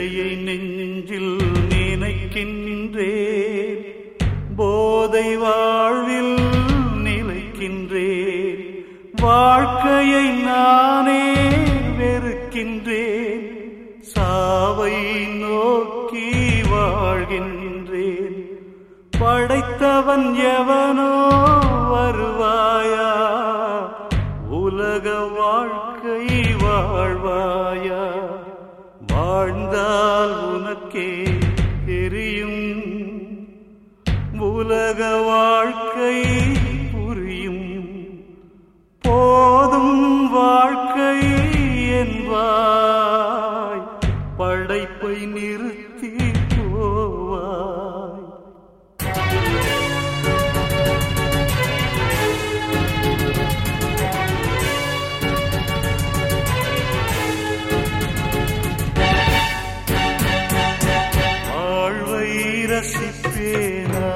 பிள்ளையை நெஞ்சில் நினைக்கின்றேன் போதை வாழ்வில் நிலைக்கின்றேன் வாழ்க்கையை நானே வெறுக்கின்றேன் சாவை நோக்கி வாழ்கின்றேன் படைத்தவன் எவனோ வருவாயா உலக வாழ்க்கை வாழ்வாயா வாழ்ந்தால் உனக்கே தெரியும் உலக வாழ்க்கை புரியும் போதும் வாழ்க்கை என்பாய் படைப்பை நிறுத்தி போவாய் வாழ்வை ரசிப்பேனா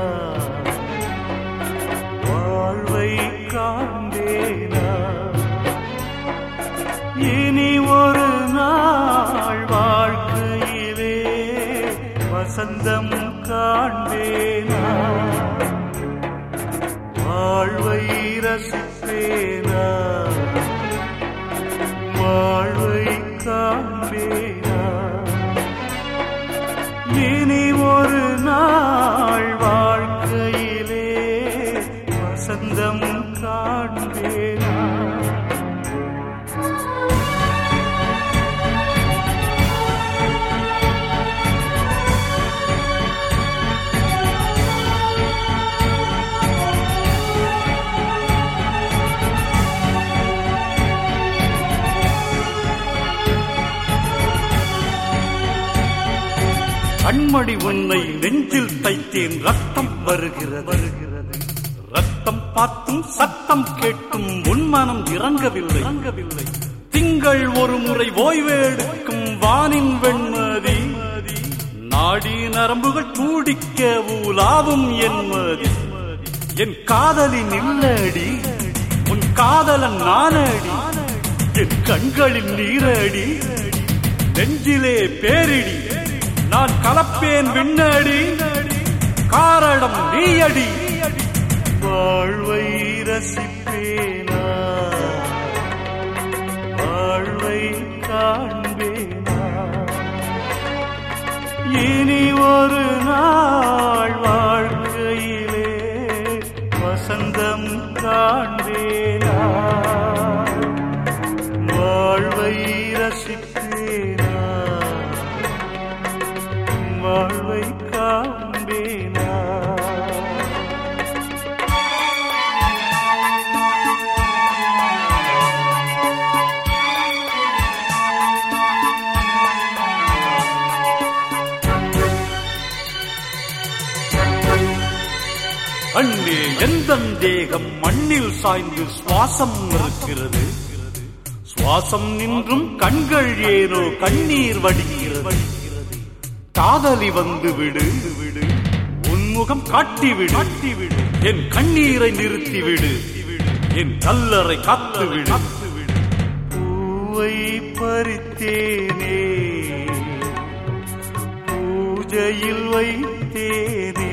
வாழ்வை காண்பேனா இனி ஒரு நாள் வாழ்க்கையிலே வசந்தம் காண்பேனா வாழ்வை ரசிப்பேனா வாழ்வை காண்பேனா இனி ஒரு நாள் வாழ்க்கையிலே வசந்தம் காண்பேனா கண்மணி உன்னை நெஞ்சில் தைத்தேன் ரத்தம் வருகிறது வருகிறது ரத்தம் பார்த்தும் சத்தம் கேட்டும் உன் மனம் இறங்கவில்லை இறங்கவில்லை திங்கள் ஒரு முறை ஓய்வெடுக்கும் வானின் வெண்மதி நாடி நரம்புகள் துடிக்க ஊலாவும் என்மதி என் காதலின் இல்லடி உன் காதலன் நானடி என் கண்களில் நீரடி நெஞ்சிலே பேரிடி நான் கலப்பேன் விண்ணடி காரணம் நீயடி வாழ்வை ரசிப்பேனா வாழ்வை காண்பேனா இனி ஒரு நாள் வாழ்க்கையிலே வசந்தம் காண்பேனா வாழ்வை ரசிப்பேனா வாழ்வை காண்பேனா அண்ணே எந்த தேகம் மண்ணில் சாய்ந்து சுவாசம் இருக்கிறது சுவாசம் நின்றும் கண்கள் ஏனோ கண்ணீர் வடிக்கிறது காதலி வந்து விடு விடு உன்முகம் காட்டி விடு காட்டி விடு என் கண்ணீரை நிறுத்தி விடு என் கல்லறை காத்து விடு பூவை பறித்தேனே பூஜையில் வைத்தேனே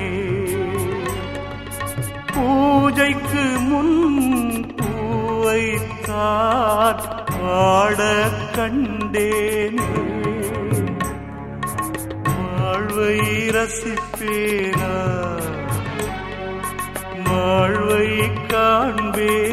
பூஜைக்கு முன் பூவை பாட கண்டேனே வாழ்வை ரசிப்பேனா வாழ்வை காண்பேனா